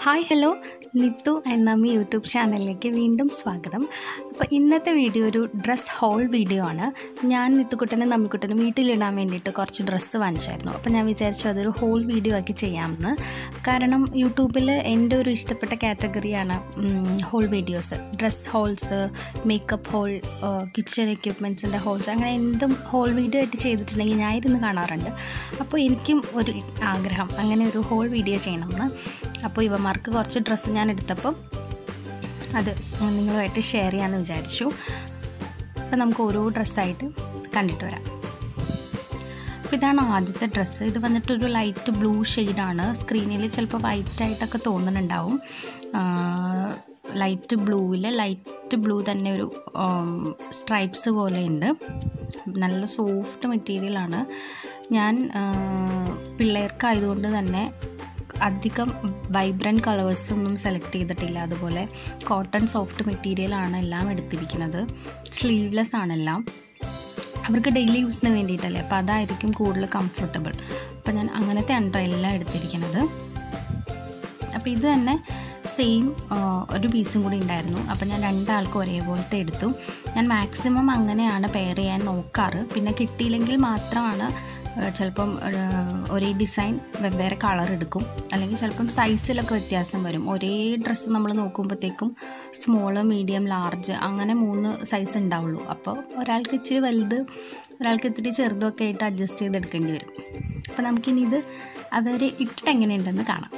hi hello Nithu and Nammi YouTube ചാനലിലേക്ക് വീണ്ടും സ്വാഗതം അപ്പോൾ ഇന്നത്തെ വീഡിയോ ഒരു ഡ്രസ് ഹോൾ വീഡിയോ ആണ് ഞാൻ നിത്തുക്കുട്ടനും നമ്മിക്കുട്ടനും വീട്ടിലിടാൻ വേണ്ടിയിട്ട് കുറച്ച് ഡ്രസ്സ് വാങ്ങിച്ചായിരുന്നു അപ്പോൾ ഞാൻ വിചാരിച്ചു അതൊരു ഹോൾ വീഡിയോ ആക്കി ചെയ്യാമെന്ന് കാരണം യൂട്യൂബിൽ എൻ്റെ ഒരു ഇഷ്ടപ്പെട്ട കാറ്റഗറിയാണ് haul videos dress hauls makeup haul kitchen എക്യുപ്മെൻറ്റ്സിൻ്റെ ഹോൾസ് അങ്ങനെ എന്തും ഹോൾ വീഡിയോ ആയിട്ട് ചെയ്തിട്ടുണ്ടെങ്കിൽ ഞാൻ ഇരുന്ന് കാണാറുണ്ട് അപ്പോൾ എനിക്കും ഒരു ആഗ്രഹം അങ്ങനെ ഒരു ഹോൾ വീഡിയോ ചെയ്യണമെന്ന് അപ്പോൾ ഇവന്മാർക്ക് കുറച്ച് ഡ്രസ്സ് ഞാൻ എടുത്തപ്പോൾ അത് നിങ്ങളുമായിട്ട് ഷെയർ ചെയ്യാമെന്ന് വിചാരിച്ചു അപ്പോൾ നമുക്ക് ഓരോ ഡ്രസ്സായിട്ട് കണ്ടിട്ട് വരാം അപ്പോൾ ഇതാണ് ആദ്യത്തെ ഡ്രസ്സ് ഇത് വന്നിട്ടൊരു ലൈറ്റ് ബ്ലൂ ഷെയ്ഡാണ് സ്ക്രീനിൽ ചിലപ്പോൾ വൈറ്റ് ആയിട്ടൊക്കെ തോന്നുന്നുണ്ടാവും ലൈറ്റ് ബ്ലൂവിൽ ലൈറ്റ് ബ്ലൂ തന്നെ ഒരു സ്ട്രൈപ്സ് പോലെ ഉണ്ട് നല്ല സോഫ്റ്റ് മെറ്റീരിയലാണ് ഞാൻ പിള്ളേർക്കായതുകൊണ്ട് തന്നെ അധികം വൈബ്രൻറ്റ് കളേഴ്സ് ഒന്നും സെലക്ട് ചെയ്തിട്ടില്ല അതുപോലെ കോട്ടൺ സോഫ്റ്റ് മെറ്റീരിയലാണ് എല്ലാം എടുത്തിരിക്കുന്നത് സ്ലീവ്ലെസ് ആണെല്ലാം അവർക്ക് ഡെയിലി യൂസിന് വേണ്ടിയിട്ടല്ലേ അപ്പോൾ അതായിരിക്കും കൂടുതൽ കംഫർട്ടബിൾ അപ്പോൾ ഞാൻ അങ്ങനത്തെ ആണ് എല്ലാം എടുത്തിരിക്കുന്നത് അപ്പോൾ ഇത് തന്നെ സെയിം ഒരു പീസും കൂടി ഉണ്ടായിരുന്നു അപ്പോൾ ഞാൻ രണ്ടാൾക്കും ഒരേപോലത്തെ എടുത്തു ഞാൻ മാക്സിമം അങ്ങനെയാണ് പെയർ ചെയ്യാൻ നോക്കാറ് പിന്നെ കിട്ടിയില്ലെങ്കിൽ മാത്രമാണ് ചിലപ്പം ഒരേ ഡിസൈൻ വെവ്വേറെ കളർ എടുക്കും അല്ലെങ്കിൽ ചിലപ്പം സൈസിലൊക്കെ വ്യത്യാസം വരും ഒരേ ഡ്രസ്സ് നമ്മൾ നോക്കുമ്പോഴത്തേക്കും സ്മോള് മീഡിയം ലാർജ് അങ്ങനെ മൂന്ന് സൈസ് ഉണ്ടാവുള്ളൂ അപ്പോൾ ഒരാൾക്ക് ഇച്ചിരി വലുത് ഒരാൾക്ക് ഇത്തിരി ചെറുതൊക്കെ ആയിട്ട് അഡ്ജസ്റ്റ് ചെയ്തെടുക്കേണ്ടി വരും അപ്പോൾ നമുക്കിനി ഇത് അവർ ഇട്ടിട്ട് എങ്ങനെയുണ്ടെന്ന് കാണാം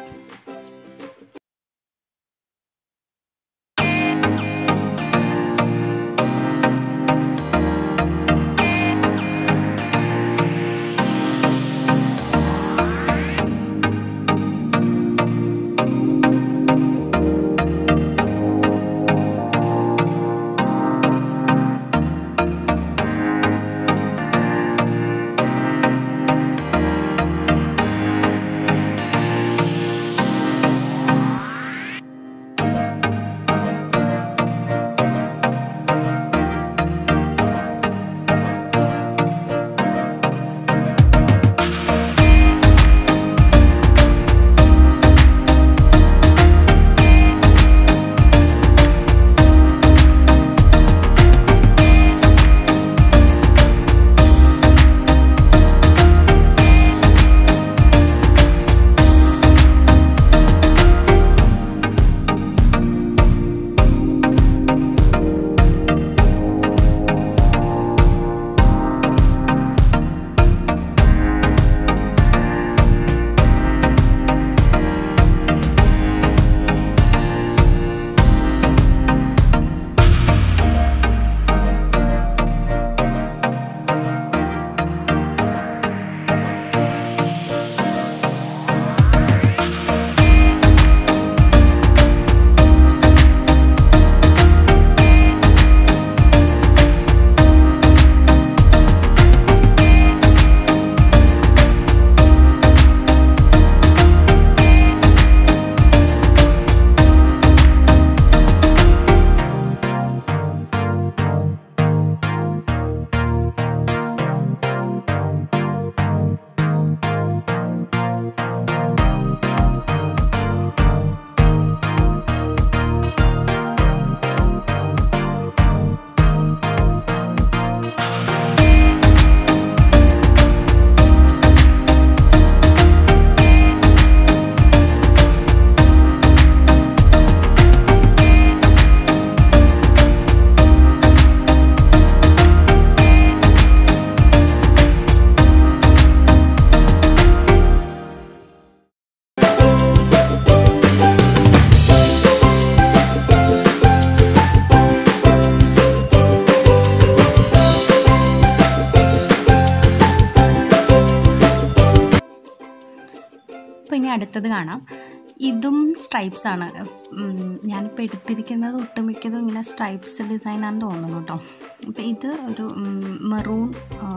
അപ്പോൾ ഇനി അടുത്തത് കാണാം ഇതും സ്ട്രൈപ്സ് ആണ് ഞാനിപ്പോൾ എടുത്തിരിക്കുന്നത് ഒട്ടുമിക്കതും ഇങ്ങനെ സ്ട്രൈപ്സ് ഡിസൈനാണെന്ന് തോന്നുന്നു കേട്ടോ അപ്പോൾ ഇത് ഒരു മെറൂൺ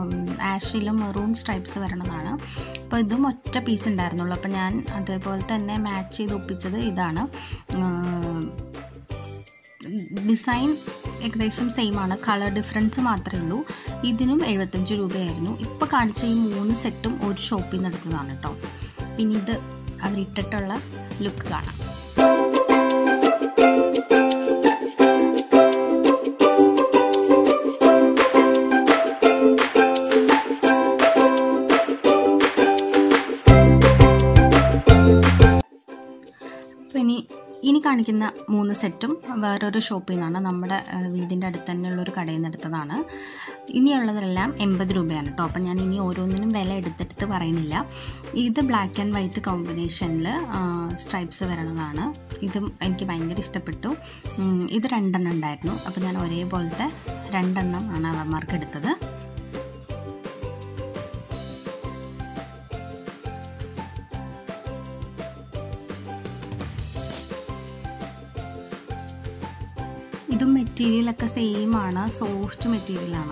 ആഷിലും മെറൂൺ സ്ട്രൈപ്സ് വരണതാണ് അപ്പോൾ ഇതും ഒറ്റ പീസ് ഉണ്ടായിരുന്നുള്ളൂ അപ്പോൾ ഞാൻ അതേപോലെ തന്നെ മാച്ച് ചെയ്ത് ഒപ്പിച്ചത് ഇതാണ് ഡിസൈൻ ഏകദേശം സെയിം ആണ് കളർ ഡിഫറൻസ് മാത്രമേ ഉള്ളൂ ഇതിനും എഴുപത്തഞ്ച് രൂപയായിരുന്നു ഇപ്പോൾ കാണിച്ച ഈ മൂന്ന് സെറ്റും ഒരു ഷോപ്പിൽ നിന്ന് എടുത്തതാണ് കേട്ടോ പിന്നെ ഇത് അവരിട്ടിട്ടുള്ള ലുക്ക് കാണാം ഇനി കാണിക്കുന്ന മൂന്ന് സെറ്റും വേറൊരു ഷോപ്പിൽ നിന്നാണ് നമ്മുടെ വീടിൻ്റെ അടുത്ത് തന്നെയുള്ള ഒരു കടയിൽ നിന്ന് എടുത്തതാണ് ഇനിയുള്ളതെല്ലാം എൺപത് രൂപയാണ് കേട്ടോ അപ്പം ഞാൻ ഇനി ഓരോന്നിനും വില എടുത്തെടുത്ത് പറയുന്നില്ല ഇത് ബ്ലാക്ക് ആൻഡ് വൈറ്റ് കോമ്പിനേഷനിൽ സ്ട്രൈപ്സ് വരണതാണ് ഇതും എനിക്ക് ഭയങ്കര ഇഷ്ടപ്പെട്ടു ഉം, ഇത് രണ്ടെണ്ണം ഉണ്ടായിരുന്നു അപ്പോൾ ഞാൻ ഒരേപോലത്തെ രണ്ടെണ്ണം ആണ് അവന്മാർക്ക് എടുത്തത് ഇതും മെറ്റീരിയലൊക്കെ സെയിം ആണ് സോഫ്റ്റ് മെറ്റീരിയലാണ്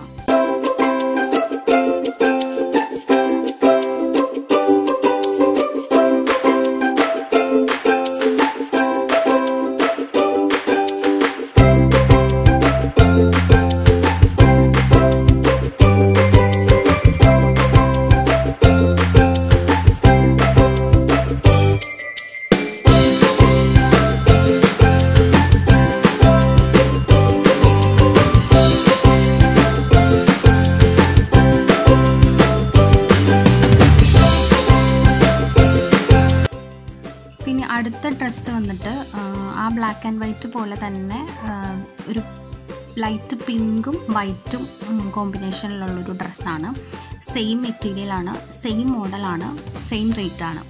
പിന്നെ അടുത്ത ഡ്രസ്സ് വന്നിട്ട് ആ, ആ ബ്ലാക്ക് ആൻഡ് വൈറ്റ് പോലെ തന്നെ ആ, ഒരു ലൈറ്റ് പിങ്കും വൈറ്റും കോമ്പിനേഷനിലുള്ളൊരു ഡ്രസ്സാണ് സെയിം മെറ്റീരിയലാണ് സെയിം മോഡലാണ് സെയിം റേറ്റാണ്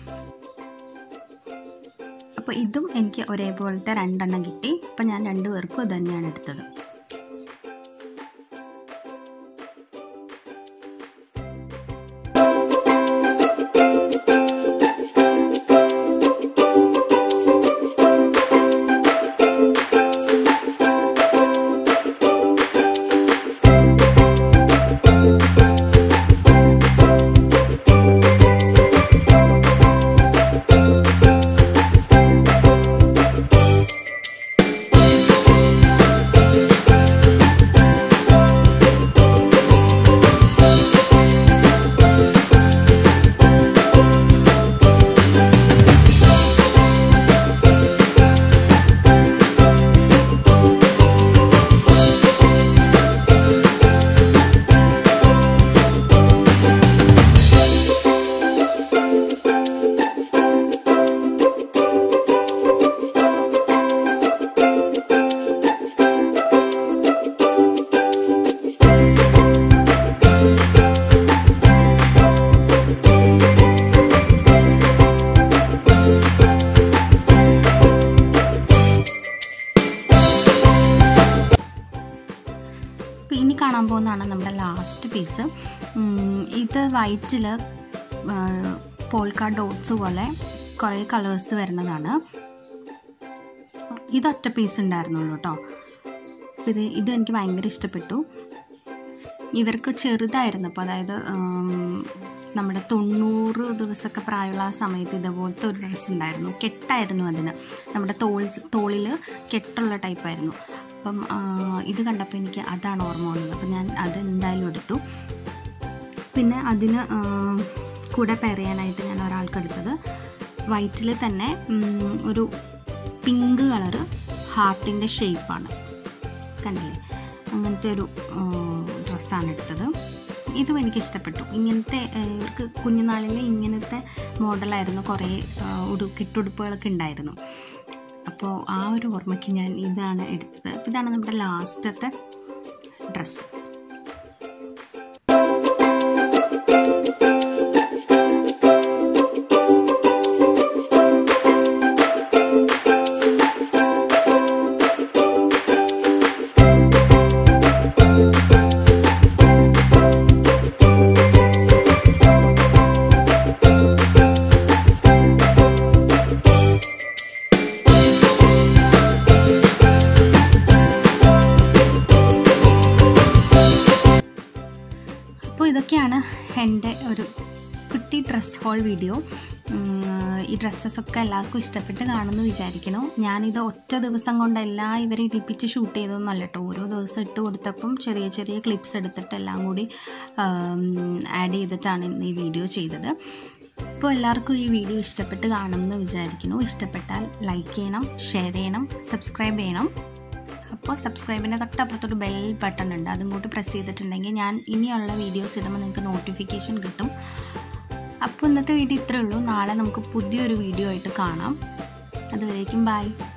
അപ്പോൾ ഇതും എനിക്ക് ഒരേപോലത്തെ രണ്ടെണ്ണം കിട്ടി അപ്പോൾ ഞാൻ രണ്ടു പേർക്കും ഇത് തന്നെയാണ് എടുത്തത് അപ്പോൾ ഇനി കാണാൻ പോകുന്നതാണ് നമ്മുടെ ലാസ്റ്റ് പീസ് ഇത് വൈറ്റിൽ പോൾക്കാ ഡോട്ട്സ് പോലെ കുറേ കളേഴ്സ് വരുന്നതാണ് ഇത് ഒറ്റ പീസ് ഉണ്ടായിരുന്നുള്ളൂ കേട്ടോ അപ്പോൾ ഇത് ഇത് എനിക്ക് ഭയങ്കര ഇഷ്ടപ്പെട്ടു ഇവർക്ക് ചെറുതായിരുന്നു അപ്പോൾ അതായത് ഉം, നമ്മുടെ തൊണ്ണൂറ് ദിവസമൊക്കെ പ്രായമുള്ള ആ സമയത്ത് ഇതുപോലത്തെ ഒരു ഡ്രസ്സ് ഉണ്ടായിരുന്നു കെട്ടായിരുന്നു അതിന് നമ്മുടെ തോൾ തോളിൽ കെട്ടുള്ള ടൈപ്പായിരുന്നു അപ്പം ആ, ഇത് കണ്ടപ്പോൾ എനിക്ക് അതാണ് ഓർമ്മ വന്നത് അപ്പം ഞാൻ അത് എന്തായാലും എടുത്തു പിന്നെ അതിന് ആ, കൂടെ പെയർ ചെയ്യാനായിട്ട് ഞാൻ ഒരാൾക്ക് എടുത്തത് വൈറ്റിൽ തന്നെ ഉം, ഒരു പിങ്ക് കളറ് ഹാർട്ടിൻ്റെ ഷേപ്പാണ് കണ്ടില്ലേ അങ്ങനത്തെ ഒരു ഡ്രസ്സാണ് എടുത്തത് ഇതും എനിക്ക് ഇഷ്ടപ്പെട്ടു ഇങ്ങനത്തെ ആ, ഇവർക്ക് കുഞ്ഞുനാളിൽ ഇങ്ങനത്തെ മോഡലായിരുന്നു കുറേ ആ, ഉടു കെട്ടുടുപ്പുകളൊക്കെ ഉണ്ടായിരുന്നു അപ്പോൾ ആ ഒരു ഓർമ്മയ്ക്ക് ഞാൻ ഇതാണ് എടുത്തത് അപ്പോൾ ഇതാണ് നമ്മുടെ ലാസ്റ്റത്തെ ഡ്രസ്സ് അപ്പോൾ ഇതൊക്കെയാണ് എൻ്റെ ഒരു കുട്ടി ഡ്രസ് ഹോൾ വീഡിയോ ഉം, ഈ ഡ്രസ്സസൊക്കെ എല്ലാവർക്കും ഇഷ്ടപ്പെട്ട് കാണുമെന്ന് വിചാരിക്കുന്നു ഞാനിത് ഒറ്റ ദിവസം കൊണ്ട് എല്ലാം ഇവരെ ഇടിപ്പിച്ച് ഷൂട്ട് ചെയ്തതൊന്നുമല്ല കേട്ടോ ഓരോ ദിവസം ഇട്ട് കൊടുത്തപ്പം ചെറിയ ചെറിയ ക്ലിപ്സ് എടുത്തിട്ട് എല്ലാം കൂടി ആഡ് ചെയ്തിട്ടാണ് ഇന്ന് ഈ വീഡിയോ ചെയ്തത് അപ്പോൾ എല്ലാവർക്കും ഈ വീഡിയോ ഇഷ്ടപ്പെട്ട് കാണുമെന്ന് വിചാരിക്കുന്നു ഇഷ്ടപ്പെട്ടാൽ ലൈക്ക് ചെയ്യണം ഷെയർ ചെയ്യണം സബ്സ്ക്രൈബ് ചെയ്യണം അപ്പോൾ സബ്സ്ക്രൈബിൻ്റെ തൊട്ടപ്പുറത്തൊരു ബെൽ ബട്ടൺ ഉണ്ട് അതും കൂടി പ്രസ് ചെയ്തിട്ടുണ്ടെങ്കിൽ ഞാൻ ഇനിയുള്ള വീഡിയോസ് ഇടുമ്പോൾ നിങ്ങൾക്ക് നോട്ടിഫിക്കേഷൻ കിട്ടും അപ്പോൾ ഇന്നത്തെ വീഡിയോ ഇത്രയേ ഉള്ളൂ നാളെ നമുക്ക് പുതിയൊരു വീഡിയോ ആയിട്ട് കാണാം അതുവരേക്കും ബൈ